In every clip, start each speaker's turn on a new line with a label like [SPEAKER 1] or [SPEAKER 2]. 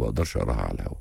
[SPEAKER 1] بقدرش اقراها على الهوا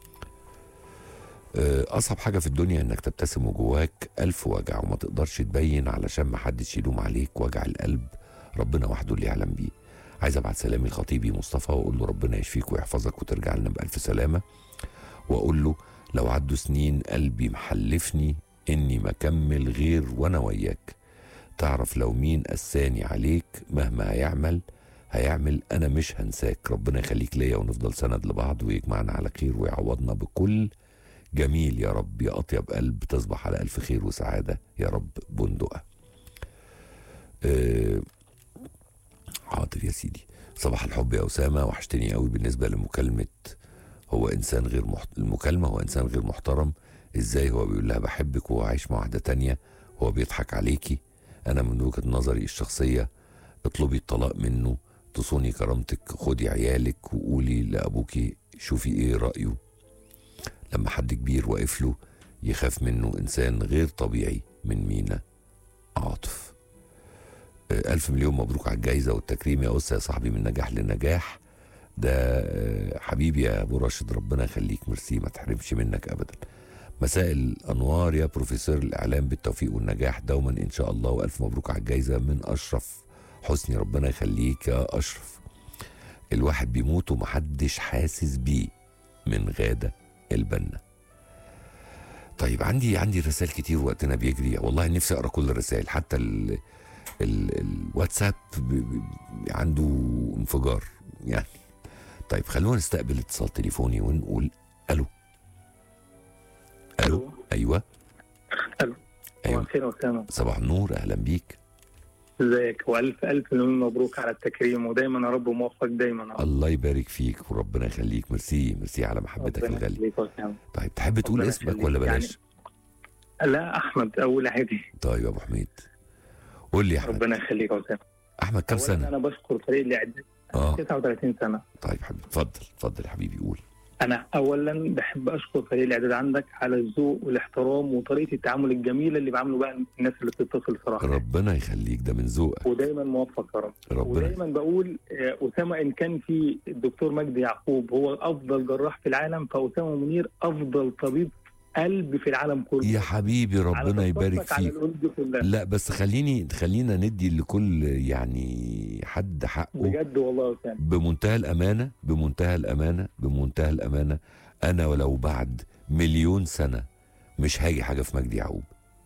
[SPEAKER 1] آه، اصعب حاجه في الدنيا انك تبتسم وجواك الف وجع وما تقدرش تبين علشان ما حدش يلوم عليك وجع القلب ربنا وحده اللي يعلم بيه عايز ابعت سلامي لخطيبي مصطفى واقول له ربنا يشفيك ويحفظك وترجع لنا بالف سلامه واقول له لو عدوا سنين قلبي محلفني اني مكمل غير وانا وياك تعرف لو مين قساني عليك مهما هيعمل هيعمل انا مش هنساك ربنا يخليك ليا ونفضل سند لبعض ويجمعنا على خير ويعوضنا بكل جميل يا رب يا اطيب قلب تصبح على الف خير وسعاده يا رب بندقه أه حاضر يا سيدي صباح الحب يا اسامه وحشتني قوي بالنسبه لمكالمه هو انسان غير محت... المكالمه هو انسان غير محترم ازاي هو بيقول لها بحبك وهو عايش مع واحده تانية هو بيضحك عليكي انا من وجهه نظري الشخصيه اطلبي الطلاق منه تصوني كرامتك خدي عيالك وقولي لابوكي شوفي ايه رايه لما حد كبير واقف له يخاف منه انسان غير طبيعي من مينا عاطف آه، ألف مليون مبروك على الجايزة والتكريم يا أسة يا صاحبي من نجاح لنجاح ده آه، حبيبي يا أبو راشد ربنا يخليك ميرسي ما تحرمش منك أبدا مساء الأنوار يا بروفيسور الإعلام بالتوفيق والنجاح دوما إن شاء الله وألف مبروك على الجايزة من أشرف حسني ربنا يخليك يا أشرف الواحد بيموت ومحدش حاسس بيه من غادة البنا طيب عندي عندي رسائل كتير وقتنا بيجري والله نفسي اقرا كل الرسائل حتى ال ال الواتساب ب- ب- عنده انفجار يعني طيب خلونا نستقبل اتصال تليفوني ونقول الو الو
[SPEAKER 2] ألو.
[SPEAKER 1] ايوه
[SPEAKER 2] الو
[SPEAKER 1] أيوة.
[SPEAKER 2] صباح الخير يا اسامه
[SPEAKER 1] صباح النور اهلا بيك
[SPEAKER 2] ازيك والف الف مليون مبروك على التكريم ودايما يا رب موفق دايما يا رب.
[SPEAKER 1] الله يبارك فيك وربنا يخليك ميرسي ميرسي على محبتك
[SPEAKER 2] ربنا
[SPEAKER 1] الغاليه
[SPEAKER 2] يخليك يا أسامة.
[SPEAKER 1] طيب تحب تقول
[SPEAKER 2] ربنا
[SPEAKER 1] اسمك
[SPEAKER 2] يخليك.
[SPEAKER 1] ولا
[SPEAKER 2] يعني
[SPEAKER 1] بلاش
[SPEAKER 2] لا احمد اول عادي
[SPEAKER 1] طيب يا ابو حميد قول لي يا احمد
[SPEAKER 2] ربنا يخليك يا اسامه
[SPEAKER 1] احمد كام
[SPEAKER 2] أولاً
[SPEAKER 1] سنه
[SPEAKER 2] انا بشكر فريق الاعداد
[SPEAKER 1] اه
[SPEAKER 2] 39 سنه
[SPEAKER 1] طيب حبيبي اتفضل اتفضل يا حبيبي قول
[SPEAKER 2] انا اولا بحب اشكر فريق الاعداد عندك على الذوق والاحترام وطريقه التعامل الجميله اللي بعملوا بقى الناس اللي بتتصل صراحه
[SPEAKER 1] ربنا يخليك ده من ذوقك
[SPEAKER 2] ودايما موفق يا رب
[SPEAKER 1] ربنا
[SPEAKER 2] ودايما بقول آه، اسامه ان كان في الدكتور مجدي يعقوب هو افضل جراح في العالم فاسامه منير افضل طبيب قلب في العالم كله
[SPEAKER 1] يا حبيبي
[SPEAKER 2] على
[SPEAKER 1] ربنا يبارك
[SPEAKER 2] تخصصك على
[SPEAKER 1] فيك
[SPEAKER 2] الأرض كلها
[SPEAKER 1] لا بس خليني خلينا ندي لكل يعني حد حقه
[SPEAKER 2] بجد والله يا اسامه
[SPEAKER 1] بمنتهى الامانه بمنتهى الامانه بمنتهى الامانه انا ولو بعد مليون سنه مش هاجي حاجه في مجدي يعقوب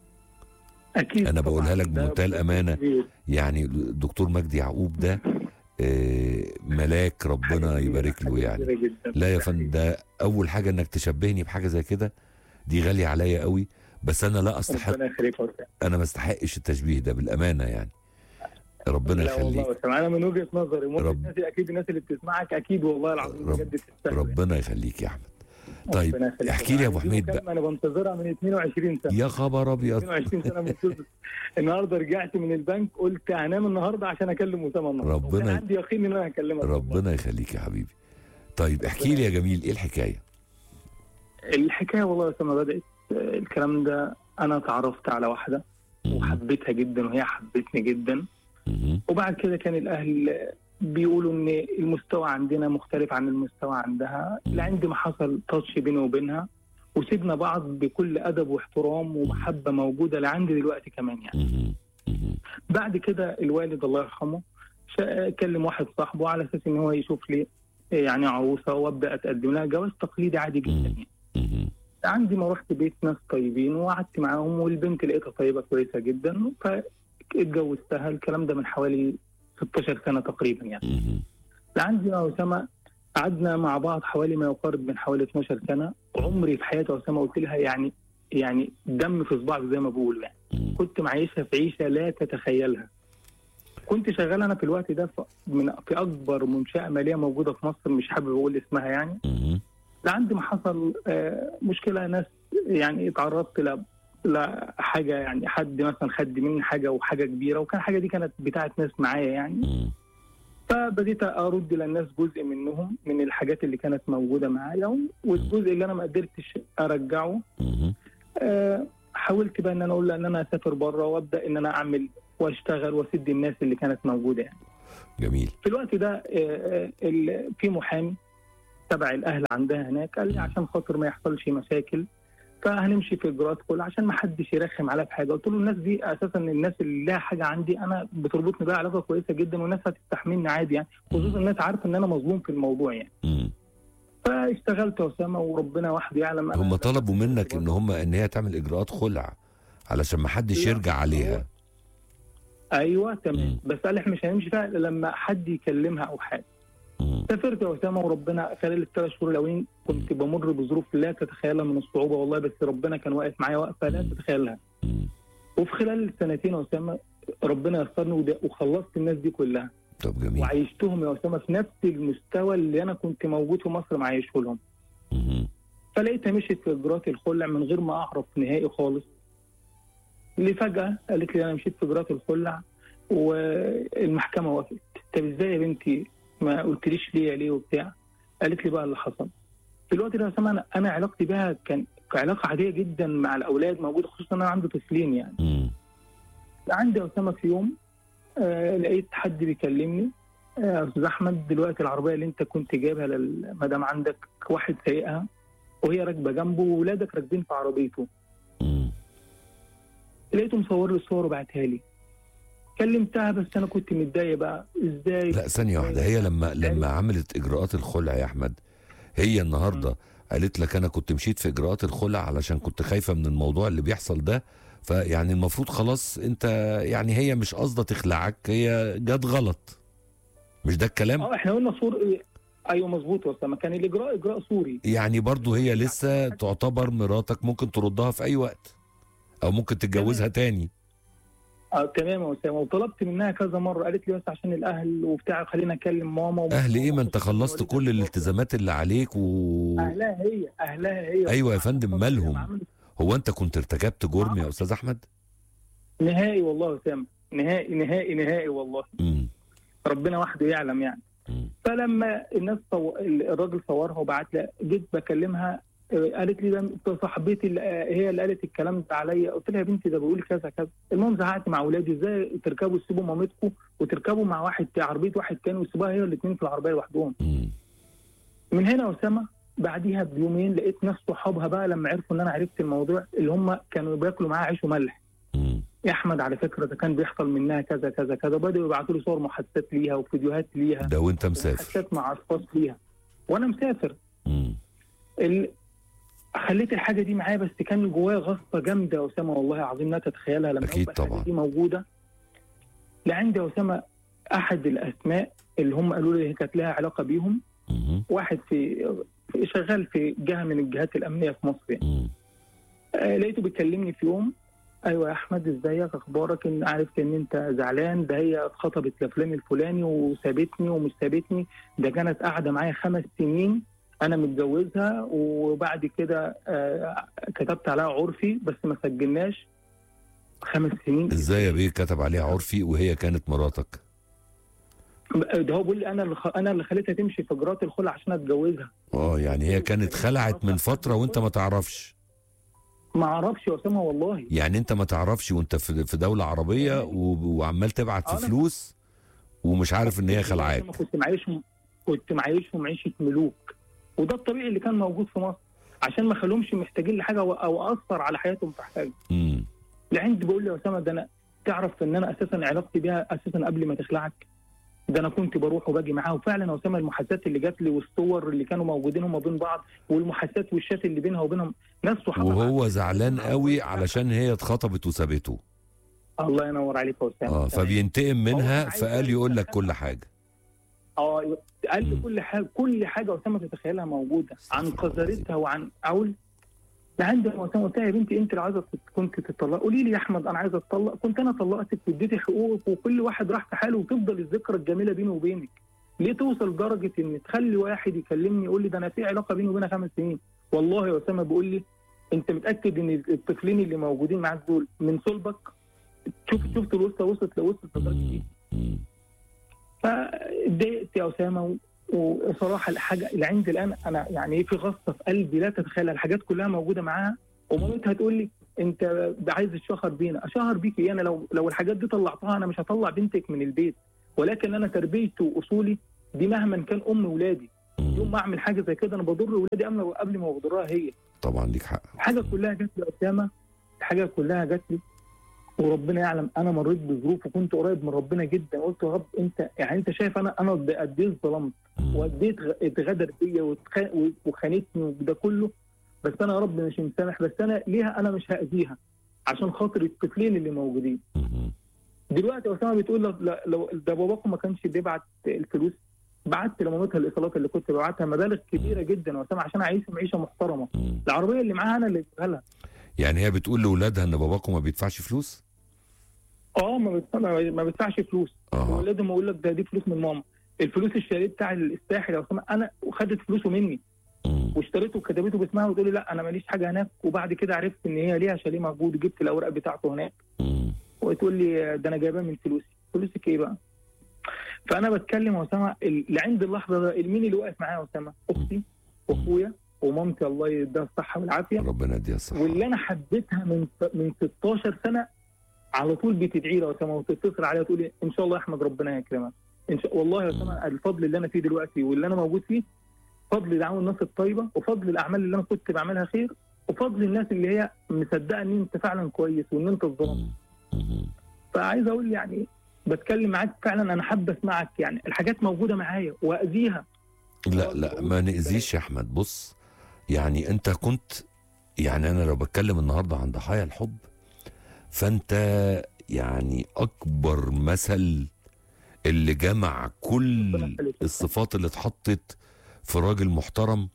[SPEAKER 2] اكيد
[SPEAKER 1] أنا
[SPEAKER 2] طبعاً.
[SPEAKER 1] بقولها لك
[SPEAKER 2] ده
[SPEAKER 1] بمنتهى
[SPEAKER 2] بجد
[SPEAKER 1] الأمانة.
[SPEAKER 2] كبير.
[SPEAKER 1] يعني الدكتور مجدي يعقوب ده آه، ملاك
[SPEAKER 2] حاجة
[SPEAKER 1] ربنا
[SPEAKER 2] كبيرة،
[SPEAKER 1] يبارك له
[SPEAKER 2] حاجة
[SPEAKER 1] يعني
[SPEAKER 2] كبيرة جدا.
[SPEAKER 1] لا يا فندم ده اول حاجه انك تشبهني بحاجه زي كده دي غاليه عليا قوي بس انا لا استحق
[SPEAKER 2] ربنا يخليك يا أسامة.
[SPEAKER 1] انا ما استحقش التشبيه ده بالامانه يعني ربنا
[SPEAKER 2] لا والله
[SPEAKER 1] يخليك
[SPEAKER 2] يا أسامة، انا من وجهه نظري ممكن
[SPEAKER 1] رب-
[SPEAKER 2] الناس اكيد الناس اللي بتسمعك اكيد والله العظيم
[SPEAKER 1] رب-
[SPEAKER 2] بجد تستاهل
[SPEAKER 1] ربنا يخليك يا احمد طيب
[SPEAKER 2] ربنا يخليك.
[SPEAKER 1] احكي لي يا ابو
[SPEAKER 2] دي
[SPEAKER 1] حميد بقى
[SPEAKER 2] مكالمة انا بنتظرها من 22 سنه
[SPEAKER 1] يا خبر ابيض
[SPEAKER 2] 22 سنه منتظر النهارده رجعت من البنك قلت هنام النهارده عشان اكلم اسامه النهارده
[SPEAKER 1] ربنا-
[SPEAKER 2] وكان عندي يقين ان انا هكلمك
[SPEAKER 1] ربنا يخليك يا حبيبي طيب احكي لي يا جميل ايه الحكايه
[SPEAKER 2] الحكايه والله يا اسامه بدات آه، الكلام ده انا تعرفت على واحده
[SPEAKER 1] مهم.
[SPEAKER 2] وحبيتها جدا وهي حبتني جدا
[SPEAKER 1] مهم.
[SPEAKER 2] وبعد كده كان الاهل بيقولوا ان المستوى عندنا مختلف عن المستوى عندها لعند ما حصل تاتش بيني وبينها وسيبنا بعض بكل ادب واحترام ومحبه موجوده لعند دلوقتي كمان يعني
[SPEAKER 1] مهم. مهم.
[SPEAKER 2] بعد كده الوالد الله يرحمه شا- كلم واحد صاحبه على اساس ان هو يشوف لي يعني عروسه وابدا اتقدم لها جواز تقليدي عادي جدا
[SPEAKER 1] مم.
[SPEAKER 2] يعني
[SPEAKER 1] مهم.
[SPEAKER 2] عندي ما رحت بيت ناس طيبين وقعدت معاهم والبنت لقيتها طيبه كويسه جدا فاتجوزتها الكلام ده من حوالي 16 سنه تقريبا يعني
[SPEAKER 1] مهم.
[SPEAKER 2] عندي يا اسامه قعدنا مع بعض حوالي ما يقارب من حوالي 12 سنه عمري في حياتي يا اسامه قلت لها يعني يعني دم في صباعك زي ما بقولوا يعني
[SPEAKER 1] مهم.
[SPEAKER 2] كنت معيشها في عيشه لا تتخيلها كنت شغال انا في الوقت ده في- من في اكبر منشاه ماليه موجوده في مصر مش حابب اقول اسمها يعني
[SPEAKER 1] مهم.
[SPEAKER 2] لعند ما حصل آه، مشكله ناس يعني اتعرضت ل لحاجه يعني حد مثلا خد مني حاجه وحاجه كبيره وكان حاجه دي كانت بتاعت ناس معايا يعني
[SPEAKER 1] مهم.
[SPEAKER 2] فبديت ارد للناس جزء منهم من الحاجات اللي كانت موجوده معايا والجزء اللي انا ما قدرتش ارجعه
[SPEAKER 1] مهم.
[SPEAKER 2] آه، حاولت بقى ان انا اقول لها ان انا اسافر بره وابدا ان انا اعمل واشتغل واسد الناس اللي كانت موجوده يعني.
[SPEAKER 1] جميل
[SPEAKER 2] في الوقت ده آه، آه، ال- في محامي تبع الاهل عندها هناك قال لي عشان خاطر ما يحصلش مشاكل فهنمشي في اجراءات كل عشان ما حدش يرخم عليا في حاجه قلت له الناس دي اساسا الناس اللي لها حاجه عندي انا بتربطني بيها علاقه كويسه جدا والناس هتستحملني عادي يعني خصوصا الناس عارفه ان انا مظلوم في الموضوع يعني
[SPEAKER 1] مم.
[SPEAKER 2] فاشتغلت يا اسامه وربنا وحده يعلم أنا
[SPEAKER 1] هم طلبوا منك ان هم ان هي تعمل اجراءات خلع علشان ما حدش
[SPEAKER 2] لا،
[SPEAKER 1] يرجع عليها
[SPEAKER 2] ايوه تمام
[SPEAKER 1] مم.
[SPEAKER 2] بس قال احنا مش هنمشي فيها إلا لما حد يكلمها او حاجه
[SPEAKER 1] مم.
[SPEAKER 2] سافرت يا اسامه وربنا خلال الثلاث شهور الاولين كنت بمر بظروف لا تتخيلها من الصعوبه والله بس ربنا كان واقف معايا وقفه لا تتخيلها
[SPEAKER 1] مم.
[SPEAKER 2] وفي خلال السنتين يا اسامه ربنا يسرني وده- وخلصت الناس دي كلها
[SPEAKER 1] طب جميل
[SPEAKER 2] وعيشتهم يا اسامه في نفس المستوى اللي انا كنت موجود في مصر معيشه لهم
[SPEAKER 1] مم.
[SPEAKER 2] فلقيتها مشيت في اجراءات الخلع من غير ما اعرف نهائي خالص اللي فجاه قالت لي انا مشيت في اجراءات الخلع والمحكمه وافقت طب ازاي يا بنتي ما قلتليش ليه ليه وبتاع قالت لي بقى اللي حصل في الوقت ده يا اسامه انا انا علاقتي بها كان علاقه عاديه جدا مع الاولاد موجوده خصوصا انا عندي طفلين يعني
[SPEAKER 1] مم.
[SPEAKER 2] عندي يا اسامه في يوم آه لقيت حد بيكلمني آه، يا استاذ احمد دلوقتي العربيه اللي انت كنت جايبها للمدام عندك واحد سايقها وهي راكبه جنبه وولادك راكبين في عربيته
[SPEAKER 1] مم.
[SPEAKER 2] لقيته مصور لي الصور وبعتها لي كلمتها بس انا كنت متضايق بقى ازاي
[SPEAKER 1] لا ثانية واحدة هي لما لما عملت إجراءات الخلع يا أحمد هي النهاردة قالت لك أنا كنت مشيت في إجراءات الخلع علشان كنت خايفة من الموضوع اللي بيحصل ده فيعني المفروض خلاص أنت يعني هي مش قصدة تخلعك هي جت غلط مش ده الكلام
[SPEAKER 2] اه احنا قلنا صور إيه؟ ايوه مظبوط يا اسامه كان الاجراء اجراء سوري
[SPEAKER 1] يعني برضو هي لسه تعتبر مراتك ممكن تردها في أي وقت أو ممكن تتجوزها تاني
[SPEAKER 2] اه تمام يا اسامه وطلبت منها كذا مره قالت لي بس عشان الاهل وبتاع خلينا اكلم ماما وماما
[SPEAKER 1] أهل إيه ما أنت
[SPEAKER 2] خصوصاً
[SPEAKER 1] خلصت
[SPEAKER 2] والدتها
[SPEAKER 1] كل الالتزامات اللي عليك و
[SPEAKER 2] اهلها هي اهلها هي
[SPEAKER 1] أيوة يا فندم، مالهم؟
[SPEAKER 2] عملت
[SPEAKER 1] هو أنت كنت ارتكبت جرم يا أستاذ أحمد؟
[SPEAKER 2] نهائي والله يا اسامه نهائي نهائي نهائي والله
[SPEAKER 1] مم.
[SPEAKER 2] ربنا وحده يعلم يعني
[SPEAKER 1] مم.
[SPEAKER 2] فلما الناس صو... الراجل صورها وبعت لها جيت بكلمها آه، قالت لي ده أنت صاحبتي اللي آه، هي اللي قالت الكلام ده عليا قلت لها يا بنتي ده بيقول كذا كذا المهم زعقت مع اولادي ازاي تركبوا تسيبوا مامتكم وتركبوا مع واحد عربيه واحد تاني وتسيبوها هي الاثنين في العربيه لوحدهم
[SPEAKER 1] مم.
[SPEAKER 2] من هنا يا اسامه بعديها بيومين لقيت ناس صحابها بقى لما عرفوا ان انا عرفت الموضوع اللي هم كانوا بياكلوا معاها عيش وملح
[SPEAKER 1] مم.
[SPEAKER 2] يا احمد على فكره ده كان بيحصل منها كذا كذا كذا بداوا يبعتوا لي صور محادثات ليها وفيديوهات ليها
[SPEAKER 1] ده وانت مسافر
[SPEAKER 2] محادثات مع اشخاص ليها وانا مسافر
[SPEAKER 1] مم.
[SPEAKER 2] ال... خليت الحاجه دي معايا بس كان جوايا غصه جامده يا اسامه والله العظيم لا تتخيلها لما
[SPEAKER 1] أكيد
[SPEAKER 2] يبقى الحاجة
[SPEAKER 1] طبعا.
[SPEAKER 2] دي موجوده لعندي يا اسامه احد الاسماء اللي هم قالوا لي هي كانت لها علاقه بيهم
[SPEAKER 1] مم.
[SPEAKER 2] واحد في في- شغال في جهه من الجهات الامنيه في مصر يعني.
[SPEAKER 1] مم.
[SPEAKER 2] آه لقيته بيكلمني في يوم ايوه يا احمد ازيك اخبارك ان عرفت ان انت زعلان ده هي اتخطبت لفلان الفلاني وسابتني ومش سابتني ده كانت قاعده معايا خمس سنين انا متجوزها وبعد كده آه كتبت عليها عرفي بس ما سجلناش خمس سنين
[SPEAKER 1] ازاي يا بيه كتب عليها عرفي وهي كانت مراتك
[SPEAKER 2] ده هو بيقول لي انا اللي خ... انا اللي خليتها تمشي في اجراءات الخلع عشان اتجوزها
[SPEAKER 1] اه يعني هي كانت خلعت من فتره وانت ما تعرفش
[SPEAKER 2] ما اعرفش يا اسامه والله
[SPEAKER 1] يعني انت ما تعرفش وانت في في دوله عربيه و- وعمال تبعت في
[SPEAKER 2] أنا-
[SPEAKER 1] فلوس ومش عارف ان هي خلعاك
[SPEAKER 2] أنا كنت معيشهم كنت معيشهم عيشه ملوك وده الطبيعي اللي كان موجود في مصر عشان ما اخليهمش محتاجين لحاجه او- او اثر على حياتهم في حاجه
[SPEAKER 1] امم
[SPEAKER 2] لعند بقول لي يا اسامه ده انا تعرف ان انا اساسا علاقتي بيها اساسا قبل ما تخلعك ده انا كنت بروح وباجي معاها وفعلا يا اسامه المحادثات اللي جات لي والصور اللي كانوا موجودين هم بين بعض والمحادثات والشات اللي بينها وبينهم ناس صحابها
[SPEAKER 1] وهو زعلان قوي علشان هي اتخطبت وسابته
[SPEAKER 2] الله ينور عليك يا اسامه
[SPEAKER 1] اه
[SPEAKER 2] تمام.
[SPEAKER 1] فبينتقم منها
[SPEAKER 2] عايز
[SPEAKER 1] فقال يقول لك
[SPEAKER 2] يعمل
[SPEAKER 1] كل حاجه
[SPEAKER 2] اه قال لي
[SPEAKER 1] مم.
[SPEAKER 2] كل حاجه كل حاجه اسامه تتخيلها موجوده عن
[SPEAKER 1] استغفر الله
[SPEAKER 2] قذارتها وعن اقول لعند ما اسامه قلت لها يا بنتي انت اللي عايزه تت- كنت تطلق قولي لي يا احمد انا عايزه اتطلق كنت انا طلقتك واديتي حقوقك وكل واحد راح في حاله وتفضل الذكرى الجميله بيني وبينك ليه توصل لدرجه ان تخلي واحد يكلمني يقول لي ده انا في علاقه بيني وبينها خمس سنين والله يا اسامه بيقول لي انت متاكد ان الطفلين اللي موجودين معاك دول من صلبك شوف شفت الوسطى وصلت لوصلت لدرجه ايه
[SPEAKER 1] مم. مم.
[SPEAKER 2] فاتضايقت يا اسامه و- وصراحه الحاجه اللي عندي الان انا يعني إيه في غصه في قلبي لا تتخيل الحاجات كلها موجوده معاها ومامتها تقول لي انت عايز تشهر بينا اشهر بيك ايه انا لو لو الحاجات دي طلعتها انا مش هطلع بنتك من البيت ولكن انا تربيتي واصولي دي مهما كان ام ولادي
[SPEAKER 1] مم.
[SPEAKER 2] يوم ما اعمل حاجه زي كده انا بضر ولادي قبل قبل ما بضرها هي
[SPEAKER 1] طبعا ليك حق
[SPEAKER 2] الحاجه كلها جات لي اسامه الحاجه كلها جات لي وربنا يعلم انا مريت بظروف وكنت قريب من ربنا جدا قلت يا رب انت يعني انت شايف انا انا قد قد ايه اتظلمت
[SPEAKER 1] مم.
[SPEAKER 2] وقد ايه اتغ- اتغدر بيا واتخ- وخانتني وده كله بس انا يا رب مش مسامح بس انا ليها انا مش هاذيها عشان خاطر الطفلين اللي موجودين
[SPEAKER 1] مم.
[SPEAKER 2] دلوقتي اسامه بتقول لو, لو- لو ده باباكم ما كانش بيبعت الفلوس بعت لمامتها الايصالات اللي كنت ببعتها مبالغ كبيره جدا يا اسامه عشان اعيش عيشه محترمه
[SPEAKER 1] مم.
[SPEAKER 2] العربيه اللي معاها انا اللي اديها لها
[SPEAKER 1] يعني هي بتقول لاولادها ان باباكم ما بيدفعش فلوس
[SPEAKER 2] اه ما بدفع- ما ما بدفعش فلوس
[SPEAKER 1] اه
[SPEAKER 2] ولازم اقول لك ده دي فلوس من ماما الفلوس الشاليه بتاع الساحل يا اسامه انا خدت فلوسه مني
[SPEAKER 1] مم.
[SPEAKER 2] واشتريته وكتبته باسمها وتقول لي لا انا ماليش حاجه هناك وبعد كده عرفت ان هي ليها شاليه موجود وجبت الاوراق بتاعته هناك
[SPEAKER 1] مم.
[SPEAKER 2] وتقول لي ده انا جايباه من فلوسي فلوسك ايه بقى فانا بتكلم يا اسامه اللي عند اللحظه ده مين اللي واقف معايا يا اسامه اختي واخويا ومامتي الله يديها الصحه والعافيه
[SPEAKER 1] ربنا يديها الصحه
[SPEAKER 2] واللي انا حبيتها من من 16 سنه على طول بتدعي لي يا اسامه وتتصل عليا وتقول لي ان شاء الله يا احمد ربنا يكرمك ان شاء والله يا اسامه الفضل اللي انا فيه دلوقتي واللي انا موجود فيه فضل دعوه الناس الطيبه وفضل الاعمال اللي انا كنت بعملها خير وفضل الناس اللي هي مصدقه ان انت فعلا كويس وان انت اتظلمت
[SPEAKER 1] مم. مم.
[SPEAKER 2] فعايز اقول يعني بتكلم معاك فعلا انا حابه اسمعك يعني الحاجات موجوده معايا واذيها
[SPEAKER 1] لا لا ما نأذيش يا احمد بص يعني انت كنت يعني انا لو بتكلم النهارده عن ضحايا الحب فانت يعني اكبر مثل اللي جمع كل الصفات اللي اتحطت في راجل محترم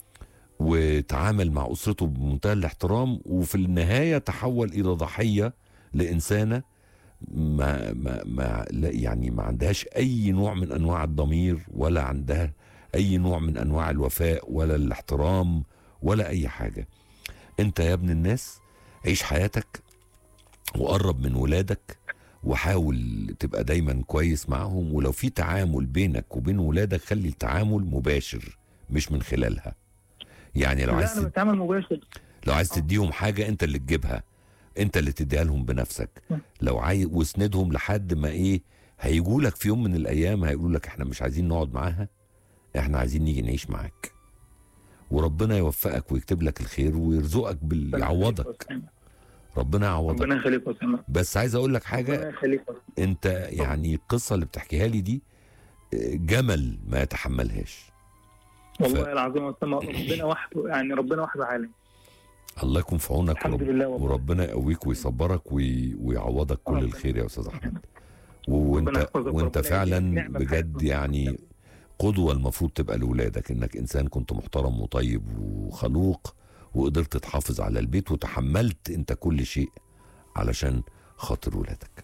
[SPEAKER 1] وتعامل مع اسرته بمنتهى الاحترام وفي النهايه تحول الى ضحيه لانسانه ما ما ما لا يعني ما عندهاش اي نوع من انواع الضمير ولا عندها اي نوع من انواع الوفاء ولا الاحترام ولا اي حاجه انت يا ابن الناس عيش حياتك وقرب من ولادك وحاول تبقى دايما كويس معاهم ولو في تعامل بينك وبين ولادك خلي التعامل مباشر مش من خلالها يعني لو
[SPEAKER 2] لا
[SPEAKER 1] عايز
[SPEAKER 2] انا بتعامل مباشر
[SPEAKER 1] لو عايز تديهم حاجة انت اللي تجيبها انت اللي تديها لهم بنفسك
[SPEAKER 2] م.
[SPEAKER 1] لو عايز واسندهم لحد ما ايه هيجوا لك في يوم من الايام هيقولوا لك احنا مش عايزين نقعد معاها احنا عايزين نيجي نعيش معاك وربنا يوفقك ويكتب لك الخير ويرزقك بال... يعوضك ربنا يعوضك
[SPEAKER 2] ربنا يخليك يا اسامه
[SPEAKER 1] بس عايز اقول لك حاجة
[SPEAKER 2] ربنا يخليك يا أسامة.
[SPEAKER 1] انت يعني القصة اللي بتحكيها لي دي اه، جمل ما يتحملهاش
[SPEAKER 2] والله العظيم يا اسامه ربنا وحده يعني ربنا وحده عالم
[SPEAKER 1] الله يكون في عونك
[SPEAKER 2] الحمد
[SPEAKER 1] ورب...
[SPEAKER 2] لله والله
[SPEAKER 1] وربنا يقويك ويصبرك وي... ويعوضك كل
[SPEAKER 2] ربنا-
[SPEAKER 1] الخير يا استاذ احمد
[SPEAKER 2] ربنا
[SPEAKER 1] وانت
[SPEAKER 2] يحفظك
[SPEAKER 1] وانت
[SPEAKER 2] وربنا
[SPEAKER 1] فعلا
[SPEAKER 2] يديك نعمة في
[SPEAKER 1] بجد
[SPEAKER 2] حياتنا.
[SPEAKER 1] يعني قدوه المفروض تبقى لاولادك انك انسان كنت محترم وطيب وخلوق وقدرت تحافظ على البيت وتحملت انت كل شيء علشان خاطر ولادك